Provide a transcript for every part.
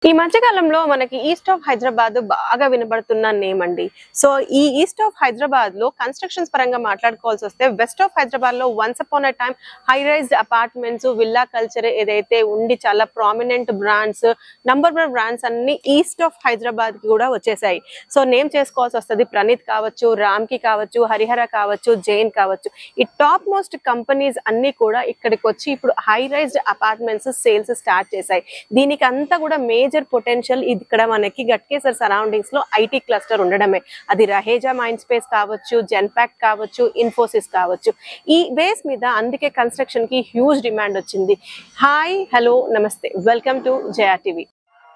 ఈ మధ్యకాలంలో మనకి ఈస్ట్ ఆఫ్ హైదరాబాద్ బాగా వినబడుతున్న నేమ్ అండి సో ఈ ఈస్ట్ ఆఫ్ హైదరాబాద్ లో కన్స్ట్రక్షన్స్ పరంగా మాట్లాడుకోవాల్సి వస్తే వెస్ట్ ఆఫ్ హైదరాబాద్ లో once upon a time high raised apartments villa culture ఏదైతే ఉండి చాలా prominent brands number one brands అన్ని ఈస్ట్ ఆఫ్ హైదరాబాద్ కి కూడా వచ్చేసాయి సో నేమ్ చేసుకోవాల్సి వస్తుంది ప్రణీత్ కావచ్చు రామ్ కి కావచ్చు హరిహర కావచ్చు జైన్ కావచ్చు ఈ టాప్ మోస్ట్ కంపెనీస్ అన్ని కూడా ఇక్కడికి వచ్చి ఇప్పుడు high raised apartments sales start చేశాయి దీనికి అంతా కూడా మేజర్ పొటెన్షియల్ ఇది ఇక్కడ మనకి గట్కేసర్ సరౌండింగ్స్ లో ఐటీ క్లస్టర్ ఉండడమే అది రహేజా మైండ్ స్పేస్ కావచ్చు జెన్పాక్ట్ కావచ్చు ఇన్ఫోసిస్ కావచ్చు ఈ బేస్ మీద అందుకే కన్స్ట్రక్షన్ కి హ్యూజ్ డిమాండ్ వచ్చింది హాయ్ హలో నమస్తే వెల్కమ్ టు జయా టీవీ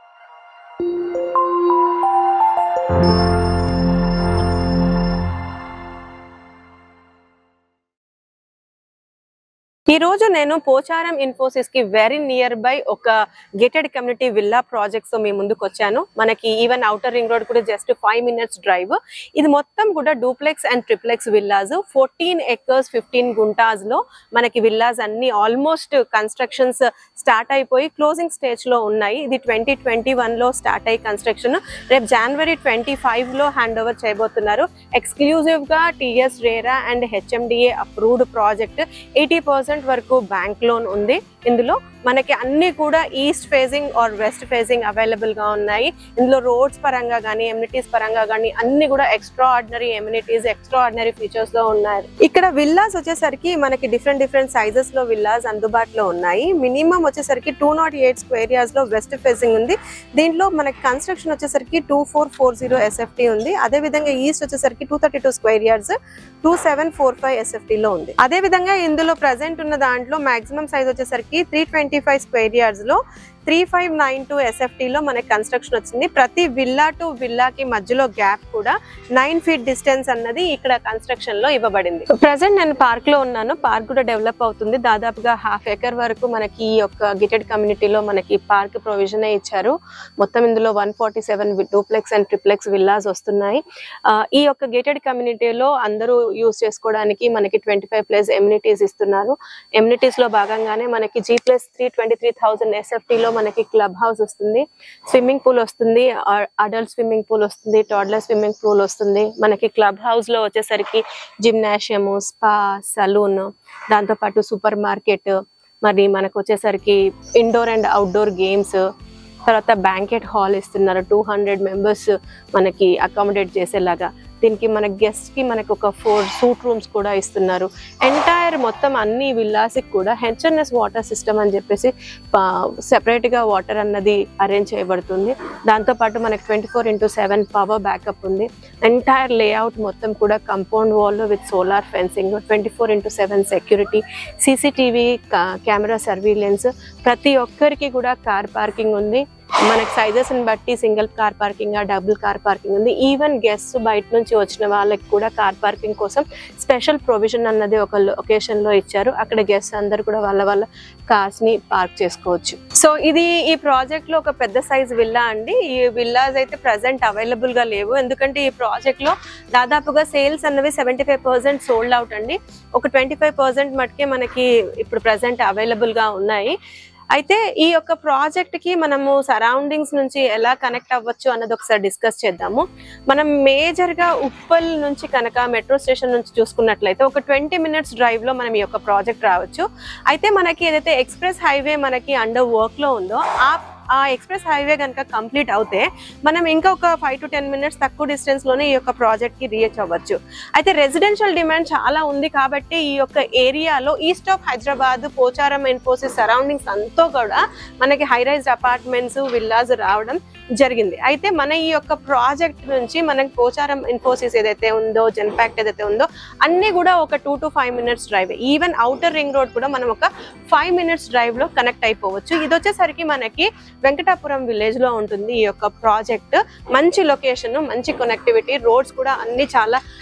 ఈ రోజు నేను పోచారం ఇన్ఫోసిస్ కి వెరీ నియర్ బై ఒక గేటెడ్ కమ్యూనిటీ విల్లా ప్రాజెక్ట్స్ మీ ముందుకు వచ్చాను మనకి ఈవెన్ అవుటర్ రింగ్ రోడ్ కూడా జస్ట్ ఫైవ్ మినిట్స్ డ్రైవ్ ఇది మొత్తం కూడా duplex and triplex villas fourteen acres fifteen guntas లో మనకి విల్లాస్ అన్ని ఆల్మోస్ట్ కన్స్ట్రక్షన్స్ స్టార్ట్ అయిపోయి క్లోజింగ్ స్టేజ్ లో ఉన్నాయి ఇది ట్వంటీ ట్వంటీ వన్ లో స్టార్ట్ అయ్యి కన్స్ట్రక్షన్ రేపు జనవరి ట్వంటీ ఫైవ్ లో హ్యాండ్ ఓవర్ చేయబోతున్నారు ఎక్స్క్లూజివ్ గా TS RERA and HMDA approved project eighty percent వరకు బ్యాంక్ లోన్ ఉంది ఇందులో మనకి అన్ని కూడా east facing or west facing available గా ఉన్నాయి ఇందులో రోడ్స్ పరంగా కానీ ఎమ్యూనిటీస్ పరంగా కానీ అన్ని కూడా extraordinary amenities extraordinary features లో ఉన్నాయి ఇక్కడ విల్లాస్ వచ్చేసరికి మనకి డిఫరెంట్ డిఫరెంట్ సైజెస్ లో విల్లాస్ అందుబాటులో ఉన్నాయి మినిమం వచ్చేసరికి two naught eight square yards లో వెస్ట్ ఫేసింగ్ ఉంది దీంట్లో మనకి కన్స్ట్రక్షన్ వచ్చేసరికి two four four zero SFT ఉంది అదే విధంగా ఈస్ట్ వచ్చేసరికి two thirty two square yards two seven four five SFT లో ఉంది అదే విధంగా ఇందులో ప్రజెంట్ ఉన్న దాంట్లో మాక్సిమం సైజ్ వచ్చేసరికి three twenty five square yards లో త్రీ ఫైవ్ నైన్ టూ లో మనకి కన్స్ట్రక్షన్ వచ్చింది ప్రతి విల్లా టు విల్లాకి మధ్యలో గ్యాప్ కూడా నైన్ ఫీట్ డిస్టెన్స్ అన్నది ఇక్కడ కన్స్ట్రక్షన్ లో ఇవ్వబడింది ప్రజెంట్ నేను పార్క్ లో ఉన్నాను పార్క్ కూడా డెవలప్ అవుతుంది దాదాపుగా హాఫ్ ఎకర్ వరకు మనకి ఈ యొక్క గిటెడ్ కమ్యూనిటీలో మనకి పార్క్ ప్రొవిజన్ ఇచ్చారు మొత్తం ఇందులో one forty seven duplex and triplex villas వస్తున్నాయి ఆ, ఈ యొక్క గేటెడ్ కమ్యూనిటీలో అందరూ యూస్ చేసుకోవడానికి మనకి ట్వంటీ ఫైవ్ ప్లస్ ఎమ్యూనిటీస్ ఇస్తున్నారు ఎమ్యూనిటీస్ లో భాగంగానే మనకి G plus three twenty three thousand ఎస్ఎఫ్టీలో మనకి క్లబ్ హౌస్ వస్తుంది స్విమ్మింగ్ పూల్ వస్తుంది అడల్ట్ స్విమ్మింగ్ పూల్ వస్తుంది టాడ్లర్ స్విమ్మింగ్ పూల్ వస్తుంది మనకి క్లబ్ హౌస్ లో వచ్చేసరికి జిమ్నాషియము స్పా సలూన్ దాంతోపాటు సూపర్ మార్కెట్ మరి మనకు వచ్చేసరికి ఇండోర్ అండ్ అవుట్డోర్ గేమ్స్ తర్వాత బ్యాంకెట్ హాల్ ఇస్తున్నారు టూ హండ్రెడ్ మెంబర్స్ మనకి అకామిడేట్ చేసేలాగా దీనికి మన గెస్ట్ కి మనకి ఒక ఫోర్ సూట్ రూమ్స్ కూడా ఇస్తున్నారు ఎంటైర్ మొత్తం అన్ని విల్లాస్కి కూడా హెచ్ఎన్ఎస్ వాటర్ సిస్టమ్ అని చెప్పేసి సెపరేట్ గా వాటర్ అన్నది అరేంజ్ చేయబడుతుంది దాంతోపాటు మనకి twenty four into seven power backup ఉంది ఎంటైర్ లేఅవుట్ మొత్తం కూడా compound wall with solar fencing twenty four into seven security CCTV camera surveillance ప్రతి ఒక్కరికి కూడా కార్ పార్కింగ్ ఉంది మనకి సైజెస్ ని బట్టి single car parking double car parking ఉంది ఈవెన్ గెస్ట్ బయట నుంచి వచ్చిన వాళ్ళకి కూడా కార్ పార్కింగ్ కోసం స్పెషల్ ప్రొవిజన్ అన్నది ఒక లొకేషన్ లో ఇచ్చారు అక్కడ గెస్ట్ అందరు కూడా వాళ్ళ వాళ్ళ కార్స్ ని పార్క్ చేసుకోవచ్చు సో ఇది ఈ ప్రాజెక్ట్ లో ఒక పెద్ద సైజ్ విల్లా అండి ఈ విల్లాస్ అయితే ప్రెసెంట్ అవైలబుల్ గా లేవు ఎందుకంటే ఈ ప్రాజెక్ట్ లో దాదాపుగా సేల్స్ అన్నవి seventy five percent sold out అండి ఒక ట్వంటీ ఫైవ్ పర్సెంట్ మటుకే మనకి ఇప్పుడు ప్రెసెంట్ అవైలబుల్ గా ఉన్నాయి అయితే ఈ యొక్క ప్రాజెక్ట్ కి మనము సరౌండింగ్స్ నుంచి ఎలా కనెక్ట్ అవ్వచ్చు అన్నది ఒకసారి డిస్కస్ చేద్దాము మనం మేజర్ గా ఉప్పల్ నుంచి కనుక మెట్రో స్టేషన్ నుంచి చూసుకున్నట్లయితే ఒక ట్వంటీ మినిట్స్ డ్రైవ్ లో మనం ఈ యొక్క ప్రాజెక్ట్ రావచ్చు అయితే మనకి ఏదైతే ఎక్స్ప్రెస్ హైవే మనకి అండర్ వర్క్ లో ఉందో ఆ ఆ ఎక్స్ప్రెస్ హైవే కనుక కంప్లీట్ అవుతే మనం ఇంకా ఒక ఫైవ్ టు టెన్ మినిట్స్ తక్కువ డిస్టెన్స్ లోనే ఈ యొక్క ప్రాజెక్ట్ కి రీచ్ అవ్వచ్చు అయితే రెసిడెన్షియల్ డిమాండ్ చాలా ఉంది కాబట్టి ఈ యొక్క ఏరియాలో east of Hyderabad Pocharam Infosys surroundings అంతా కూడా మనకి హై రైజ్ అపార్ట్మెంట్స్ విల్లాస్ రావడం జరిగింది అయితే మన ఈ యొక్క ప్రాజెక్ట్ నుంచి మనకి పోచారం ఇన్ఫోసిస్ ఏదైతే ఉందో జెన్పాక్ట్ ఏదైతే ఉందో అన్ని కూడా ఒక two to five minutes drive even outer ring road కూడా మనం ఒక ఫైవ్ మినిట్స్ డ్రైవ్ లో కనెక్ట్ అయిపోవచ్చు ఇది వచ్చేసరికి మనకి వెంకటాపురం విలేజ్ లో ఉంటుంది ఈ యొక్క ప్రాజెక్ట్ మంచి లొకేషన్ మంచి కనెక్టివిటీ రోడ్స్ కూడా అన్ని చాలా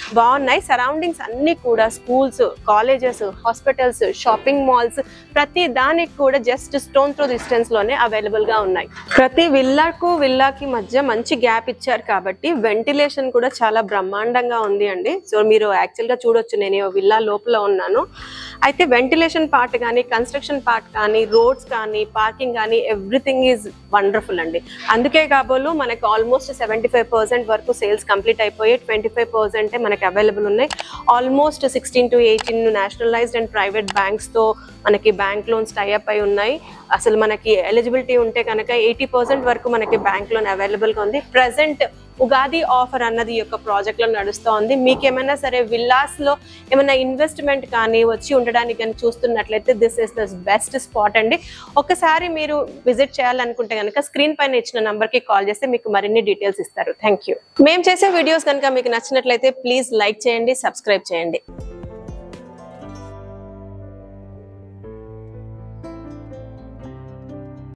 బాగున్నాయి సరౌండింగ్స్ అన్ని కూడా schools colleges hospitals shopping malls ప్రతి దానికి కూడా జస్ట్ స్టోన్ త్రో డిస్టెన్స్ లోనే అవైలబుల్ గా ఉన్నాయి ప్రతి విల్లాకు విల్లాకి మధ్య మంచి గ్యాప్ ఇచ్చారు కాబట్టి వెంటిలేషన్ కూడా చాలా బ్రహ్మాండంగా ఉంది అండి సో మీరు యాక్చువల్ గా చూడొచ్చు నేను ఈ విల్లా లోపల ఉన్నాను అయితే వెంటిలేషన్ పార్ట్ కానీ కన్స్ట్రక్షన్ పార్ట్ కానీ రోడ్స్ కానీ పార్కింగ్ కానీ ఎవ్రీథింగ్ ఈజ్ వండర్ఫుల్ అండి అందుకే కాబోలు మనకి ఆల్మోస్ట్ సెవెంటీ ఫైవ్ పర్సెంట్ వరకు సేల్స్ కంప్లీట్ అయిపోయి ట్వంటీ ఫైవ్ పర్సెంటే మనకి అవైలబుల్ ఉన్నాయి almost sixteen to eighteen nationalized and private బ్యాంక్స్తో మనకి బ్యాంక్ లోన్స్ టైఅప్ అయి ఉన్నాయి అసలు మనకి ఎలిజిబిలిటీ ఉంటే కనుక ఎయిటీ పర్సెంట్ వరకు మనకి బ్యాంక్ లోన్ అవైలబుల్గా ఉంది ప్రజెంట్ ఉగాది ఆఫర్ అన్నది ఈ యొక్క ప్రాజెక్ట్ లో నడుస్తోంది మీకు ఏమైనా సరే విల్లాస్ లో ఏమైనా ఇన్వెస్ట్మెంట్ కానీ వచ్చి ఉండడానికి కానీ చూస్తున్నట్లయితే this is the best spot అండి ఒకసారి మీరు విజిట్ చేయాలనుకుంటే కనుక స్క్రీన్ పైన ఇచ్చిన నంబర్ కి కాల్ చేస్తే మీకు మరిన్ని డీటెయిల్స్ ఇస్తారు థ్యాంక్ యూ మేము చేసే వీడియోస్ కనుక మీకు నచ్చినట్లయితే ప్లీజ్ లైక్ చేయండి సబ్స్క్రైబ్ చేయండి